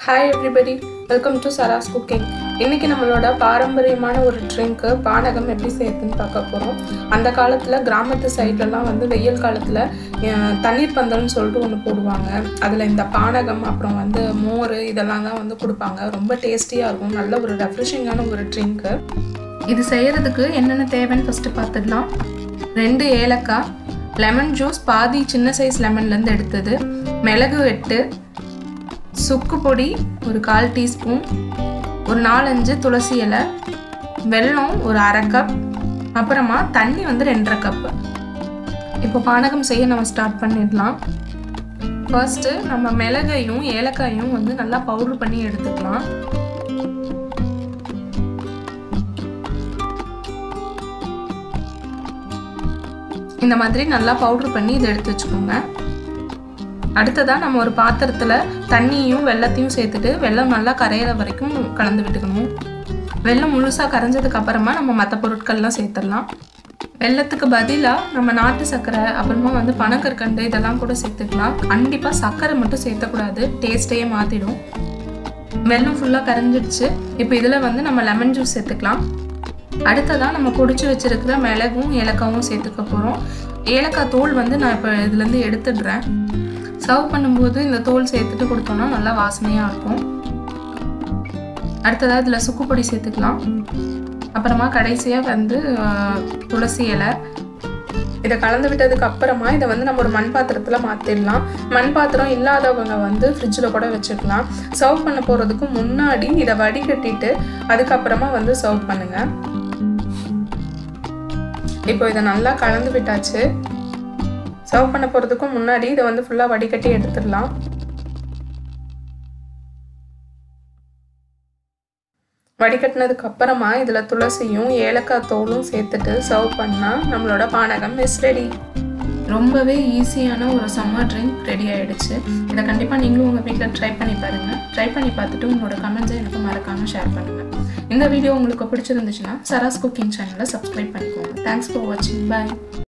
hi everybody welcome to Sara's cooking இன்னைக்கு நம்மளோட பாரம்பரியமான ஒரு ட்ரிங்க்கு பானகம் எப்படி செய்யறதுன்னு பார்க்க போகிறோம் அந்த காலத்தில் கிராமத்து சைட்லலாம் வந்து வெயில் காலத்தில் தண்ணீர் பந்தல்னு சொல்லிட்டு ஒன்று போடுவாங்க அதில் இந்த பானகம் அப்புறம் வந்து மோர் இதெல்லாம் தான் வந்து கொடுப்பாங்க ரொம்ப டேஸ்டியாக இருக்கும் நல்ல ஒரு ரெஃப்ரெஷிங்கான ஒரு ட்ரிங்க்கு இது செய்யறதுக்கு என்னென்ன தேவைன்னு ஃபஸ்ட்டு பார்த்துடலாம் ரெண்டு ஏலக்காய் லெமன் ஜூஸ் பாதி சின்ன சைஸ் லெமன்லேருந்து எடுத்தது மிளகு எட்டு சுக்கு பொடி ஒரு கால் டீஸ்பூன் ஒரு நாலஞ்சு துளசி இலை வெல்லம் ஒரு அரை கப் அப்புறமா தண்ணி வந்து ரெண்டரை கப்பு இப்போ பானகம் செய்ய நம்ம ஸ்டார்ட் பண்ணிடலாம் ஃபர்ஸ்ட்டு நம்ம மிளகையும் ஏலக்காயும் வந்து நல்லா பவுடர் பண்ணி எடுத்துக்கலாம் இந்த மாதிரி நல்லா பவுடர் பண்ணி இதை எடுத்து வச்சுக்கோங்க அடுத்ததாக நம்ம ஒரு பாத்திரத்தில் தண்ணியும் வெள்ளத்தையும் சேர்த்துட்டு வெள்ளம் நல்லா கரையிற வரைக்கும் கலந்து விட்டுக்கணும் வெள்ளம் முழுசாக கரைஞ்சதுக்கு அப்புறமா நம்ம மற்ற பொருட்கள்லாம் சேர்த்துடலாம் வெள்ளத்துக்கு பதிலாக நம்ம நாட்டு சர்க்கரை அப்புறமா வந்து பனக்கற்கண்டு இதெல்லாம் கூட சேர்த்துக்கலாம் கண்டிப்பாக சர்க்கரை மட்டும் சேர்த்தக்கூடாது டேஸ்ட்டையே மாற்றிடும் வெள்ளம் ஃபுல்லாக கரைஞ்சிடுச்சு இப்போ இதில் வந்து நம்ம லெமன் ஜூஸ் சேர்த்துக்கலாம் அடுத்ததாக நம்ம பொடிச்சு வச்சிருக்கிற மிளகும் ஏலக்காவும் சேர்த்துக்க போகிறோம் ஏலக்காய் தோல் வந்து நான் இப்போ இதுலேருந்து எடுத்துடுறேன் சர்வ் பண்ணும்போது இந்த தோல் சேர்த்துட்டு கொடுத்தோம்னா நல்லா வாசனையாக இருக்கும் அடுத்ததாக இதில் சுக்குப்பொடி சேர்த்துக்கலாம் அப்புறமா கடைசியாக வந்து துளசி இலை இதை கலந்து விட்டதுக்கு அப்புறமா இதை வந்து நம்ம ஒரு மண் பாத்திரத்தில் மாற்றிடலாம் மண் பாத்திரம் இல்லாதவங்க வந்து ஃப்ரிட்ஜில் கூட வச்சுக்கலாம் சர்வ் பண்ண போகிறதுக்கு முன்னாடி இதை வடிகட்டிட்டு அதுக்கப்புறமா வந்து சர்வ் பண்ணுங்கள் இப்போ இதை நல்லா கலந்து விட்டாச்சு சர்வ் பண்ண போகிறதுக்கும் முன்னாடி இதை வந்து ஃபுல்லாக வடிகட்டி எடுத்துடலாம் வடிகட்டினதுக்கு அப்புறமா இதில் துளசியும் ஏலக்காய் தோலும் சேர்த்துட்டு சர்வ் பண்ணால் நம்மளோட பானகம் இஸ் ரெடி ரொம்பவே ஈஸியான ஒரு சம்மர் ட்ரிங்க் ரெடி ஆகிடுச்சு இதை கண்டிப்பாக நீங்களும் உங்கள் வீட்டில் ட்ரை பண்ணி பாருங்கள் ட்ரை பண்ணி பார்த்துட்டு உங்களோட கமெண்ட்ஸை எனக்கு மறக்காமல் ஷேர் பண்ணுங்கள் இந்த வீடியோ உங்களுக்கு பிடிச்சிருந்துச்சுன்னா சராஸ் குக்கிங் சேனலை சப்ஸ்கிரைப் பண்ணிக்கோங்க தேங்க்ஸ் ஃபார் வாட்சிங் பாய்